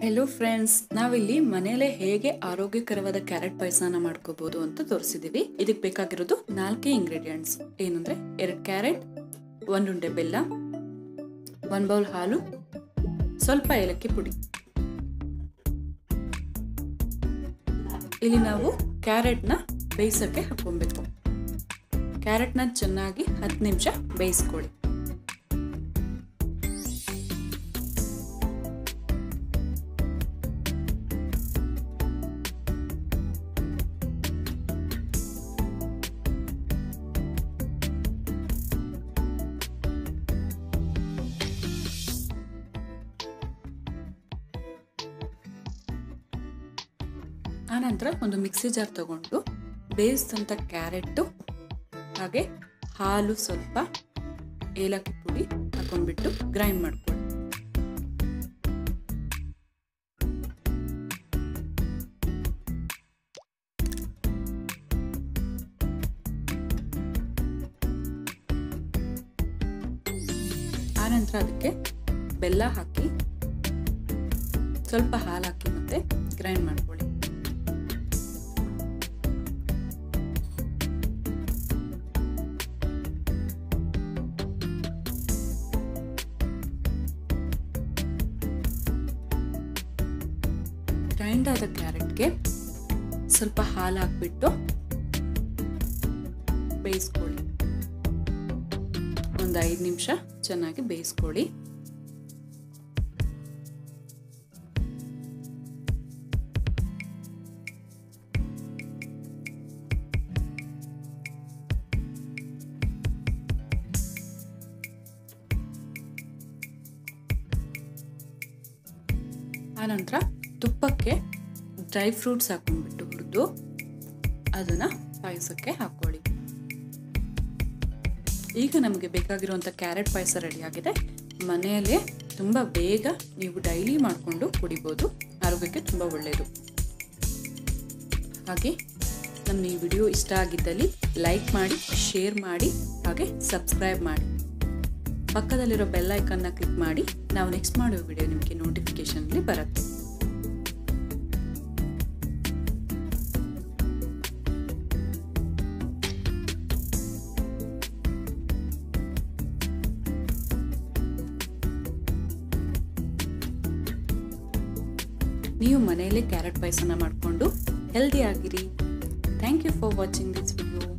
hello friends ನಾವಿಲ್ಲಿ ಮನೆಯಲ್ಲೇ ಹೇಗೆ ಆರೋಗ್ಯಕರವಾದ ಕ್ಯಾರೆಟ್ ಪಾಯಸನ ಮಾಡ್ಕೋಬಹುದು ಅಂತ ತೋರಿಸಿದೀವಿ ಇದಕ್ಕೆ ಬೇಕಾಗಿರೋದು ನಾಲ್ಕೇ ಇಂಗ್ರೀಡಿಯೆಂಟ್ಸ್ ಏನಂದ್ರೆ ಎರಡು ಕ್ಯಾರೆಟ್ ಒಂದು ಉಂಡೆ ಬೆಲ್ಲ ಒಂದು ಬೌಲ್ ಹಾಲು ಸ್ವಲ್ಪ ಏಲಕ್ಕಿ ಪುಡಿ ಇಲ್ಲಿ ನಾವು ಕ್ಯಾರೆಟ್ನ ಬೇಯಿಸೋಕ್ಕೆ ಹಾಕೊಬೇಕು ಕ್ಯಾರೆಟ್ನ ಚೆನ್ನಾಗಿ ಹತ್ತು ನಿಮಿಷ ಬೇಯಿಸ್ಕೊಳ್ಳಿ ಆನಂತರ ಒಂದು ಮಿಕ್ಸಿ ಜಾರ್ ತಗೊಂಡು ಬೇಯಿಸಿದಂಥ ಕ್ಯಾರೆಟ್ಟು ಹಾಗೆ ಹಾಲು ಸ್ವಲ್ಪ ಏಲಕ್ಕಿ ಪುಡಿ ಹಾಕೊಂಡ್ಬಿಟ್ಟು ಗ್ರೈಂಡ್ ಮಾಡ್ಕೊಳ್ಳಿ ಆನಂತರ ಅದಕ್ಕೆ ಬೆಲ್ಲ ಹಾಕಿ ಸ್ವಲ್ಪ ಹಾಲು ಹಾಕಿ ಮತ್ತೆ ಗ್ರೈಂಡ್ ಮಾಡ್ಕೊಳ್ಳಿ ಗ್ರೈಂಡ್ ಆದ ಕ್ಯಾರೆಟ್ಗೆ ಸ್ವಲ್ಪ ಹಾಲು ಹಾಕ್ಬಿಟ್ಟು ಬೇಯಿಸ್ಕೊಳ್ಳಿ ಒಂದು ಐದು ನಿಮಿಷ ಚೆನ್ನಾಗಿ ಬೇಯಿಸ್ಕೊಳ್ಳಿ ಆನಂತರ ತುಪ್ಪಕ್ಕೆ ಡ್ರೈ ಫ್ರೂಟ್ಸ್ ಹಾಕೊಂಡ್ಬಿಟ್ಟು ಹುರಿದು ಅದನ್ನು ಪಾಯಸಕ್ಕೆ ಹಾಕೊಳ್ಳಿ ಈಗ ನಮಗೆ ಬೇಕಾಗಿರುವಂಥ ಕ್ಯಾರೆಟ್ ಪಾಯಸ ರೆಡಿಯಾಗಿದೆ ಮನೆಯಲ್ಲೇ ತುಂಬ ಬೇಗ ನೀವು ಡೈಲಿ ಮಾಡಿಕೊಂಡು ಕುಡಿಬೋದು ಆರೋಗ್ಯಕ್ಕೆ ತುಂಬ ಒಳ್ಳೆಯದು ಹಾಗೆ ನಮ್ಮ ಈ ವಿಡಿಯೋ ಇಷ್ಟ ಆಗಿದ್ದಲ್ಲಿ ಲೈಕ್ ಮಾಡಿ ಶೇರ್ ಮಾಡಿ ಹಾಗೆ ಸಬ್ಸ್ಕ್ರೈಬ್ ಮಾಡಿ ಪಕ್ಕದಲ್ಲಿರೋ ಬೆಲ್ ಐಕನ್ನ ಕ್ಲಿಕ್ ಮಾಡಿ ನಾವು ನೆಕ್ಸ್ಟ್ ಮಾಡೋ ವಿಡಿಯೋ ನಿಮಗೆ ನೋಟಿಫಿಕೇಶನ್ಲಿ ಬರುತ್ತೆ ನೀವು ಮನೆಯಲ್ಲೇ ಕ್ಯಾರೆಟ್ ಪಾಯಸನ ಮಾಡಿಕೊಂಡು ಹೆಲ್ದಿ ಆಗಿರಿ thank you for watching this video